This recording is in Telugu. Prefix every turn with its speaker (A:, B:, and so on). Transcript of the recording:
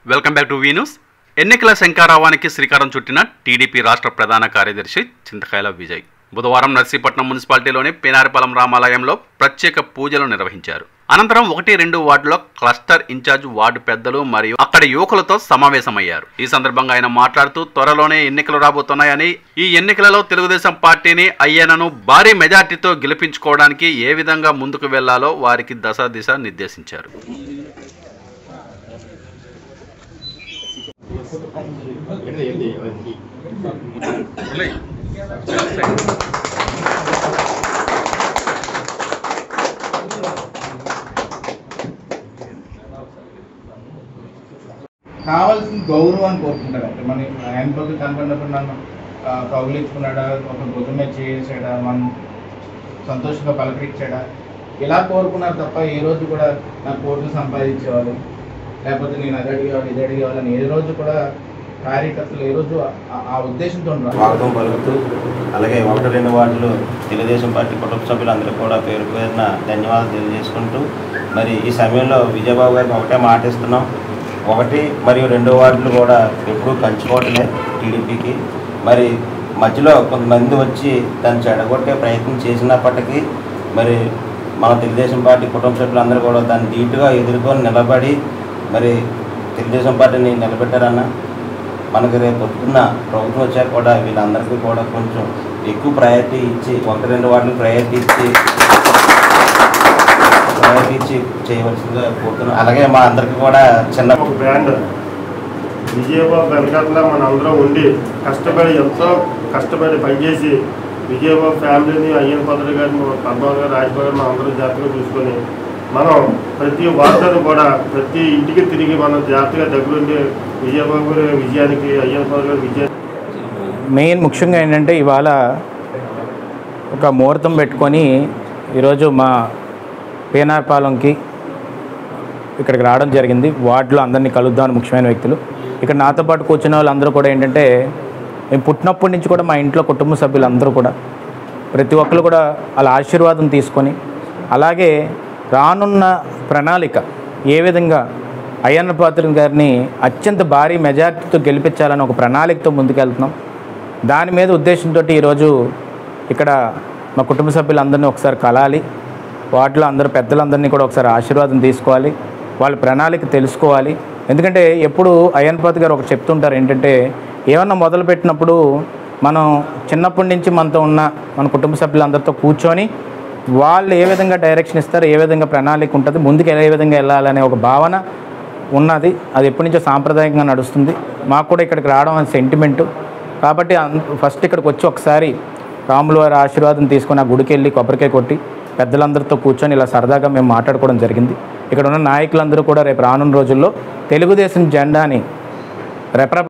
A: వెల్కమ్ బ్యాక్ టు వీన్యూస్ ఎన్నికల శంకారావానికి శ్రీకారం చుట్టిన టీడీపీ రాష్ట్ర ప్రధాన కార్యదర్శి చింతకాయల విజయ్ బుధవారం నర్సీపట్నం మున్సిపాలిటీలోని పేనారిపాలెం రామాలయంలో ప్రత్యేక పూజలు నిర్వహించారు అనంతరం ఒకటి రెండు వార్డులో క్లస్టర్ ఇన్ఛార్జ్ వార్డు పెద్దలు మరియు అక్కడి యువకులతో సమావేశమయ్యారు ఈ సందర్భంగా ఆయన మాట్లాడుతూ త్వరలోనే ఎన్నికలు రాబోతున్నాయని ఈ ఎన్నికలలో తెలుగుదేశం పార్టీని అయ్యనను భారీ మెజార్టీతో గెలిపించుకోవడానికి ఏ విధంగా ముందుకు వెళ్లాలో వారికి దశ దిశ నిర్దేశించారు
B: కావాల్సిన గౌరవాన్ని కోరుకుంటారు అంటే మన ఆయన పక్కన కనపడినప్పుడు నన్ను ఆ, కౌగిలించుకున్నాడా ఒక భుజం మీద చేసాడా మనం సంతోషంగా పలకరించాడా ఇలా కోరుకున్నారు తప్ప ఏ రోజు కూడా నా కోట్లు సంపాదించేవాళ్ళు లేకపోతే నేను అది అడిగేవాళ్ళు ఇది అడిగేవాళ్ళని ఏ రోజు కూడా కార్యకర్తలు ఏ రోజు ఆ- ఆ ఉద్దేశంతో ఉండరు.
C: స్వాగతం పలుకుతూ అలాగే ఒకటి రెండు వార్డులు తెలుగుదేశం పార్టీ కుటుంబ సభ్యులందరూ కూడా పేరు పేరున ధన్యవాదాలు తెలియజేసుకుంటూ మరి ఈ సమయంలో విజయబాబు గారికి ఒకటే మాట ఇస్తున్నాం ఒకటి మరియు రెండో వార్డులు కూడా ఎప్పుడూ కంచుకోవటమే టీడీపీకి మరి మధ్యలో కొంతమంది వచ్చి దాన్ని చెడగొట్టే ప్రయత్నం చేసినప్పటికీ మరి మన తెలుగుదేశం పార్టీ కుటుంబ సభ్యులందరూ కూడా దాన్ని ధీటుగా ఎదుర్కొని నిలబడి మరి తెలుగుదేశం పార్టీని నిలబెట్టారన్న మనకి రేపు పొద్దున్న ప్రభుత్వం వచ్చాక కూడా వీళ్ళందరికీ కూడా కొంచెం ఎక్కువ ప్రయారిటీ ఇచ్చి ఒకటి రెండు వాటికి ప్రయారిటీ ఇచ్చి ప్రయారిటీ ఇచ్చి చేయవలసిందిగా కోరుతున్నాం అలాగే మా అందరికీ కూడా చిన్న
D: ఒక బ్రాండ్ విజయబాబు వెనకాతల మన అందరం ఉండి కష్టపడి ఎంతో కష్టపడి పనిచేసి విజయబాబు ఫ్యామిలీని అయ్యన్ పదవి గారిని పద్మావతి గారు రాజబాబు గారిని అందరూ జాగ్రత్తగా చూసుకొని మనం ప్రతి వార్తను కూడా ప్రతి ఇంటికి తిరిగి మనం జాగ్రత్తగా దగ్గరుండి విజయబాబు గారి విజయానికి అయ్యన్ పదవి గారి విజయానికి
E: మెయిన్ ముఖ్యంగా ఏంటంటే ఇవాళ ఒక ముహూర్తం పెట్టుకొని ఈరోజు మా పేనార్పాలెంకి ఇక్కడికి రావడం జరిగింది వార్డులో అందరినీ కలుద్దామని ముఖ్యమైన వ్యక్తులు ఇక్కడ నాతో పాటు కూర్చున్న వాళ్ళందరూ కూడా ఏంటంటే మేము పుట్టినప్పటి నుంచి కూడా మా ఇంట్లో కుటుంబ సభ్యులందరూ కూడా ప్రతి ఒక్కరు కూడా వాళ్ళ ఆశీర్వాదం తీసుకొని అలాగే రానున్న ప్రణాళిక ఏ విధంగా అయ్యన్న పాత్ర గారిని అత్యంత భారీ మెజార్టీతో గెలిపించాలని ఒక ప్రణాళికతో ముందుకెళ్తున్నాం దాని మీద ఉద్దేశంతో ఈరోజు ఇక్కడ మా కుటుంబ సభ్యులందరినీ ఒకసారి కలాలి వాటిలో అందరూ పెద్దలందరినీ కూడా ఒకసారి ఆశీర్వాదం తీసుకోవాలి వాళ్ళ ప్రణాళిక తెలుసుకోవాలి ఎందుకంటే ఎప్పుడు అయ్యన్పాత్ గారు ఒకటి చెప్తుంటారు ఏంటంటే ఏమన్నా మొదలుపెట్టినప్పుడు మనం చిన్నప్పటి నుంచి మనతో ఉన్న మన కుటుంబ సభ్యులందరితో కూర్చొని వాళ్ళు ఏ విధంగా డైరెక్షన్ ఇస్తారు ఏ విధంగా ప్రణాళిక ఉంటుంది ముందుకు ఏ విధంగా వెళ్ళాలనే ఒక భావన ఉన్నది అది ఎప్పటి నుంచో సాంప్రదాయంగా నడుస్తుంది మాకు కూడా ఇక్కడికి రావడం అని సెంటిమెంటు కాబట్టి అన్- ఫస్ట్ ఇక్కడికి వచ్చి ఒకసారి రాముల వారి ఆశీర్వాదం తీసుకొని ఆ గుడికి వెళ్ళి కొబ్బరికాయ కొట్టి పెద్దలందరితో కూర్చొని ఇలా సరదాగా మేము మాట్లాడుకోవడం జరిగింది ఇక్కడ ఉన్న నాయకులందరూ కూడా రేపు రానున్న రోజుల్లో తెలుగుదేశం జెండాని రెప్ర